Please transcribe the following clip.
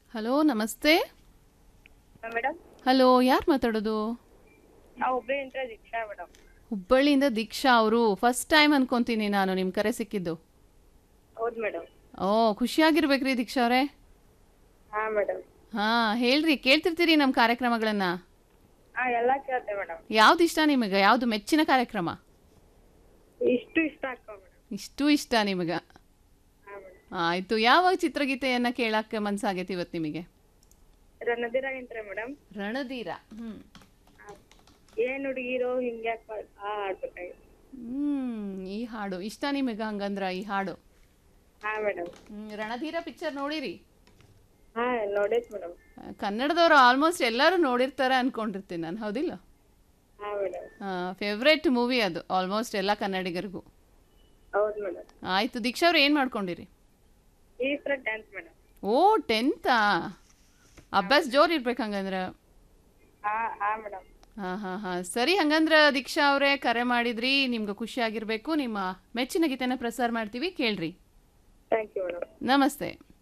hello ನಮಸ್ತೆ madam hello ಯಾರು ಮಾತಾಡೋದು ನಾವು ಹುಬ್ಳಿಯಿಂದ ದೀಕ್ಷಾ ಮೇಡಮ್ ಹುಬ್ಬಳ್ಳಿಯಿಂದ ದೀಕ್ಷಾ ಅವರು ಫಸ್ಟ್ ಟೈಮ್ ಅನ್ಕೊಂತೀನಿ ನಾನು ನಿಮ್ಮ ಕರೆ ಸಿಕ್ಕಿದ್ದು ಹೌದು ಮೇಡಮ್ ಓ ಖುಷಿಯಾಗಿರ್ಬೇಕ್ರಿ ದೀಕ್ಷಾ ಅವರೇ ಹಾಂ ಮೇಡಮ್ ಹಾಂ ಹೇಳ್ರಿ ಕೇಳ್ತಿರ್ತೀರಿ ನಮ್ಮ ಕಾರ್ಯಕ್ರಮಗಳನ್ನು ಹಾಂ ಎಲ್ಲ ಕೇಳ್ತೆ ಮೇಡಮ್ ಯಾವ್ದು ಇಷ್ಟ ನಿಮಗೆ ಯಾವುದು ಮೆಚ್ಚಿನ ಕಾರ್ಯಕ್ರಮ ಇಷ್ಟು ಇಷ್ಟ ಆಗ್ತಾವ ಮೇಡಮ್ ಇಷ್ಟು ಇಷ್ಟ ನಿಮಗೆ ಹಾಂ ಮೇಡಮ್ ಆಯಿತು ಯಾವ ಚಿತ್ರಗೀತೆಯನ್ನು ಕೇಳಕ್ಕೆ ಮನ್ಸಾಗೈತಿ ಇವತ್ತು ನಿಮಗೆ ರಣದಿರಾಗಿಂತ್ರೆ ಮೇಡಮ್ ರಣಧೀರ ಹ್ಞೂ ಏನ್ ಹುಡುಗಿರೋ ಹಿಂಗೆ ಆ ಆಡ್ಬೇಕಾಗಿತ್ತು ಹ್ಮ್ ಈ ಹಾಡು ಇಷ್ಟ ನಿಮಗೆ ಹಂಗಂದ್ರ ಈ ಹಾಡು ಹಾಂ ಮೇಡಮ್ ಹ್ಮ್, ರಣಧೀರ ಪಿಕ್ಚರ್ ನೋಡಿರಿ ಹಾಂ ನೋಡೈತ್ ಮೇಡಮ್ ಆ, ಕನ್ನಡದವ್ರು ಆಲ್ಮೋಸ್ಟ್ ಎಲ್ಲರೂ ನೋಡಿರ್ತಾರೆ ಅನ್ಕೊಂಡಿರ್ತೀನಿ ನಾನು ಹೌದಿಲ್ಲ ಹಾಂ ಮೇಡಮ್ ಫೇವ್ರೇಟ್ ಮೂವಿ ಅದು ಆಲ್ಮೋಸ್ಟ್ ಎಲ್ಲ ಕನ್ನಡಿಗರಿಗೂ ಹೌದು ಮೇಡಮ್ ಆಯಿತು ದೀಕ್ಷಾ ಅವ್ರು ಏನು ಮಾಡ್ಕೊಂಡಿರಿ ಈ ಸಲ ಡ್ಯಾನ್ಸ್ ಮೇಡಮ್ ಓ ಟೆಂತಾ ಅಭ್ಯಾಸ ಜೋರು ಇರ್ಬೇಕು ಹಂಗಂದ್ರೆ ಹಾಂ ಹಾಂ ಮೇಡಮ್ ಹಾಂ ಹಾಂ ಹಾಂ ಸರಿ ಹಂಗಂದ್ರೆ ದೀಕ್ಷಾ ಅವರೇ ಕರೆ ಮಾಡಿದ್ರಿ ನಿಮ್ಗೆ ಖುಷಿ ಆಗಿರಬೇಕು ನಿಮ್ಮ ಮೆಚ್ಚಿನ ಗೀತೆನ ಪ್ರಸಾರ ಮಾಡ್ತೀವಿ ಕೇಳ್ರಿ ಥ್ಯಾಂಕ್ ಯು ಮೇಡಮ್ ನಮಸ್ತೆ